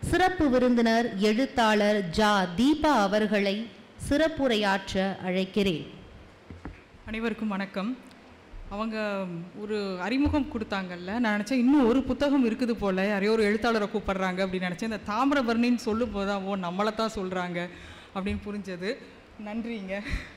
சிறப்பு விருந்தினர் எழுத்தாளர் ஜா தீபா அவர்களை சிறப்புரையாற்ற அழைக்கிறேன் அனைவருக்கும் வணக்கம் அவங்க ஒரு அறிமுகம் கொடுத்தாங்கல்ல நான் நினச்சேன் இன்னும் ஒரு புத்தகம் இருக்குது போல் யாரையோ ஒரு எழுத்தாளரை கூப்பிடுறாங்க அப்படின்னு நினச்சேன் இந்த தாமிரபரணின்னு சொல்லும் போது தான் ஓ நம்மளை தான் சொல்கிறாங்க அப்படின்னு புரிஞ்சது நன்றிங்க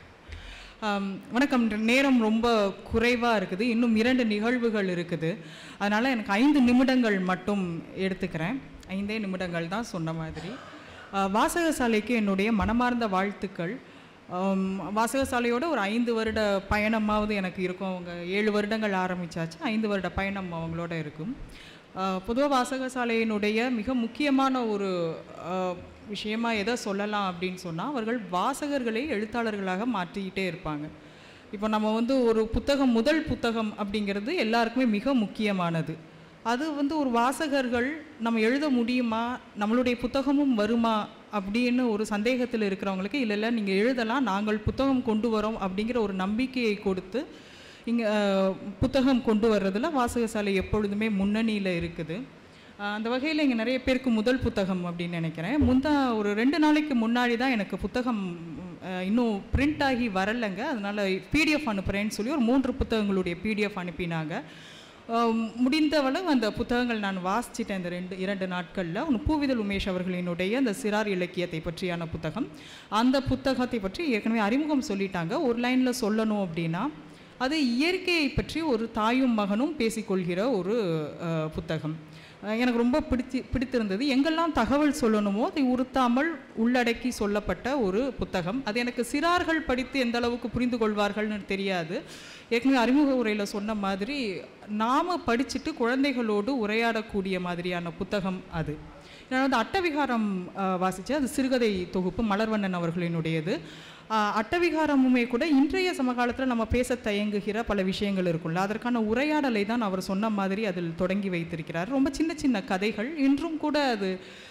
ஆம், வணக்கம் நேரம் ரொம்ப குறைவாக இருக்குது இன்னும் இரண்டு நிகழ்வுகள் இருக்குது அதனால் எனக்கு ஐந்து நிமிடங்கள் மட்டும் எடுத்துக்கிறேன் ஐந்தே நிமிடங்கள் தான் சொன்ன மாதிரி ஆ, வாசகசாலைக்கு என்னுடைய மனமார்ந்த வாழ்த்துக்கள் ஆம், வாசகசாலையோட ஒரு ஐந்து வருட பயணமாவது எனக்கு இருக்கும் அவங்க ஏழு வருடங்கள் ஆரம்பிச்சாச்சு ஐந்து வருட பயணம் அவங்களோட இருக்கும் பொதுவாக வாசகசாலையினுடைய மிக முக்கியமான ஒரு ஆ, விஷயமா எதை சொல்லலாம் அப்படின்னு சொன்னால் அவர்கள் வாசகர்களை எழுத்தாளர்களாக மாற்றிக்கிட்டே இருப்பாங்க இப்போ நம்ம வந்து ஒரு புத்தகம் முதல் புத்தகம் அப்படிங்கிறது எல்லாருக்குமே மிக முக்கியமானது அது வந்து ஒரு வாசகர்கள் நம்ம எழுத முடியுமா நம்மளுடைய புத்தகமும் வருமா அப்படின்னு ஒரு சந்தேகத்தில் இருக்கிறவங்களுக்கு இல்லை இல்லை நீங்கள் எழுதலாம் நாங்கள் புத்தகம் கொண்டு வரோம் அப்படிங்கிற ஒரு நம்பிக்கையை கொடுத்து இங்கே புத்தகம் கொண்டு வர்றதுல வாசகசாலை எப்பொழுதுமே முன்னணியில் இருக்குது அஹ் அந்த வகையில் இங்கே நிறைய பேருக்கு முதல் புத்தகம் அப்படின்னு நினைக்கிறேன் முந்தா ஒரு ரெண்டு நாளைக்கு முன்னாடி தான் எனக்கு புத்தகம் அஹ், இன்னும் பிரிண்ட் ஆகி வரலைங்க அதனால் பிடிஎஃப் அனுப்புகிறேன்னு சொல்லி ஒரு மூன்று புத்தகங்களுடைய பிடிஎஃப் அனுப்பினாங்க அஹ், முடிந்தவளவு அந்த புத்தகங்கள் நான் வாசிச்சிட்டேன் இந்த ரெண்டு இரண்டு நாட்களில் ஒன்று பூவிதல் உமேஷ் அவர்களினுடைய அந்த சிறார் இலக்கியத்தை பற்றியான புத்தகம் அந்த புத்தகத்தை பற்றி ஏற்கனவே அறிமுகம் சொல்லிட்டாங்க ஒரு லைனில் சொல்லணும் அப்படின்னா அது இயற்கையை பற்றி ஒரு தாயும் மகனும் பேசிக்கொள்கிற ஒரு அஹ், புத்தகம் அஹ், எனக்கு ரொம்ப பிடிச்சி பிடித்திருந்தது எங்கெல்லாம் தகவல் சொல்லணுமோ அதை உறுத்தாமல் உள்ளடக்கி சொல்லப்பட்ட ஒரு புத்தகம் அது எனக்கு சிறார்கள் படித்து எந்த அளவுக்கு புரிந்து கொள்வார்கள்னு தெரியாது ஏற்கனவே அறிமுக உரையில் சொன்ன மாதிரி நாம் படிச்சுட்டு குழந்தைகளோடு உரையாடக்கூடிய மாதிரியான புத்தகம் அது நான் வந்து அட்டவிகாரம் வாசித்தேன் அது சிறுகதை தொகுப்பு மலர்வண்ணன் அவர்களினுடையது ஆஹ் அட்டவிகாரமுமே கூட இன்றைய சமகாலத்தில் நம்ம பேச தயங்குகிற பல விஷயங்கள் இருக்கும்ல அதற்கான உரையாடலை தான் அவர் சொன்ன மாதிரி அதில் தொடங்கி வைத்திருக்கிறார் ரொம்ப சின்ன சின்ன கதைகள் இன்றும் கூட அது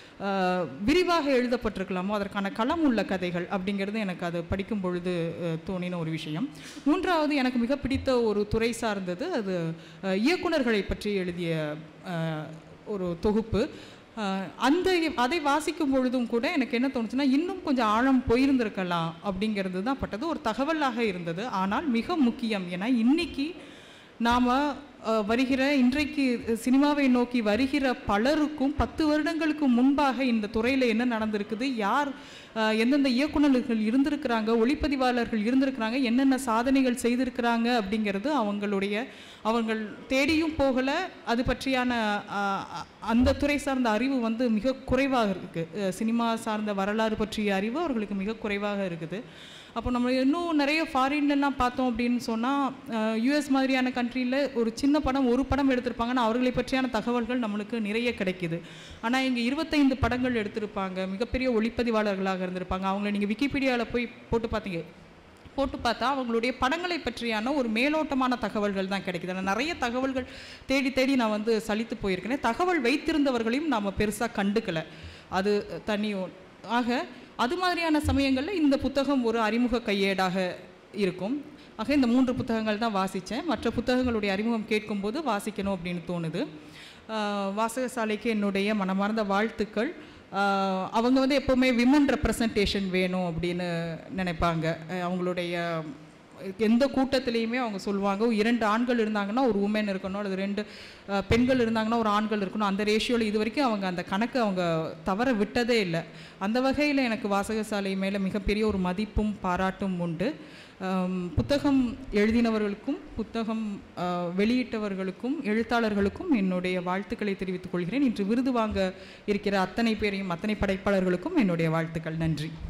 ஆஹ் விரிவாக எழுதப்பட்டிருக்கலாமோ அதற்கான களம் உள்ள கதைகள் அப்படிங்கிறது எனக்கு அது படிக்கும் பொழுது அஹ், தோணின ஒரு விஷயம் மூன்றாவது எனக்கு மிக பிடித்த ஒரு துறை சார்ந்தது அது அஹ், இயக்குனர்களை பற்றி எழுதிய அஹ், ஒரு தொகுப்பு அஹ், அந்த அதை வாசிக்கும் பொழுதும் கூட எனக்கு என்ன தோணுச்சுன்னா இன்னும் கொஞ்சம் ஆழம் போயிருந்திருக்கலாம் அப்படிங்கிறது தான் பட்டது ஒரு தகவலாக இருந்தது ஆனால் மிக முக்கியம் ஏன்னா இன்னைக்கு நாம் வருகிற இன்றைக்கு சினிமாவை நோக்கி வருகிற பலருக்கும் பத்து வருடங்களுக்கு முன்பாக இந்த துறையில் என்ன நடந்திருக்குது யார் அஹ், எந்தெந்த இயக்குனர்கள் இருந்திருக்கிறாங்க ஒளிப்பதிவாளர்கள் இருந்திருக்கிறாங்க என்னென்ன சாதனைகள் செய்திருக்கிறாங்க அப்படிங்கிறது அவங்களுடைய அவங்கள் தேடியும் போகலை அது பற்றியான அஹ், அ- அந்த துறை சார்ந்த அறிவு வந்து மிக குறைவாக இருக்குது சினிமா சார்ந்த வரலாறு பற்றிய அறிவு அவர்களுக்கு மிக குறைவாக இருக்குது அப்போ நம்ம இன்னும் நிறைய ஃபாரின்லலாம் பார்த்தோம் அப்படின்னு சொன்னால் யூஎஸ் மாதிரியான கண்ட்ரியில் ஒரு சின்ன படம் ஒரு படம் எடுத்திருப்பாங்கன்னா அவர்களை பற்றியான தகவல்கள் நம்மளுக்கு நிறைய கிடைக்குது ஆனால் இங்கே இருபத்தைந்து படங்கள் எடுத்திருப்பாங்க மிகப்பெரிய ஒளிப்பதிவாளர்களாக இருந்திருப்பாங்க அவங்கள நீங்கள் விக்கிபீடியாவில் போய் போட்டு பார்த்தீங்க போட்டு பார்த்தா அவங்களுடைய படங்களை பற்றியான ஒரு மேலோட்டமான தகவல்கள் தான் கிடைக்குது நான் நிறைய தகவல்கள் தேடி தேடி நான் வந்து சலித்து போயிருக்கிறேன் தகவல் வைத்திருந்தவர்களையும் நாம் பெருசாக கண்டுக்கலை அது தனி ஒ- ஆக அது மாதிரியான சமயங்களில் இந்த புத்தகம் ஒரு அறிமுக கையேடாக இருக்கும் ஆக இந்த மூன்று புத்தகங்கள் தான் வாசித்தேன் மற்ற புத்தகங்களுடைய அறிமுகம் கேட்கும்போது வாசிக்கணும் அப்படின்னு தோணுது ஆஹ் வாசகசாலைக்கு என்னுடைய மனமார்ந்த வாழ்த்துக்கள் ஆஹ் அவங்க வந்து எப்போவுமே விமன் ரெப்ரசன்டேஷன் வேணும் அப்படின்னு நினைப்பாங்க அஹ் அவங்களுடைய எந்த கூட்டத்திலையுமே அவங்க சொல்லுவாங்க இரண்டு ஆண்கள் இருந்தாங்கன்னா ஒரு உமன் இருக்கணும் அல்லது ரெண்டு அஹ், பெண்கள் இருந்தாங்கன்னா ஒரு ஆண்கள் இருக்கணும் அந்த ரேஷியோவில் இது வரைக்கும் அவங்க அந்த கணக்கு அவங்க தவற விட்டதே இல்லை அந்த வகையில் எனக்கு வாசகசாலை மேலே மிகப்பெரிய ஒரு மதிப்பும் பாராட்டும் உண்டு ஆம், புத்தகம் எழுதினவர்களுக்கும் புத்தகம் அஹ், வெளியிட்டவர்களுக்கும் எழுத்தாளர்களுக்கும் என்னுடைய வாழ்த்துக்களை தெரிவித்துக் கொள்கிறேன் இன்று விருது வாங்க இருக்கிற அத்தனை பேரையும் அத்தனை படைப்பாளர்களுக்கும் என்னுடைய வாழ்த்துக்கள் நன்றி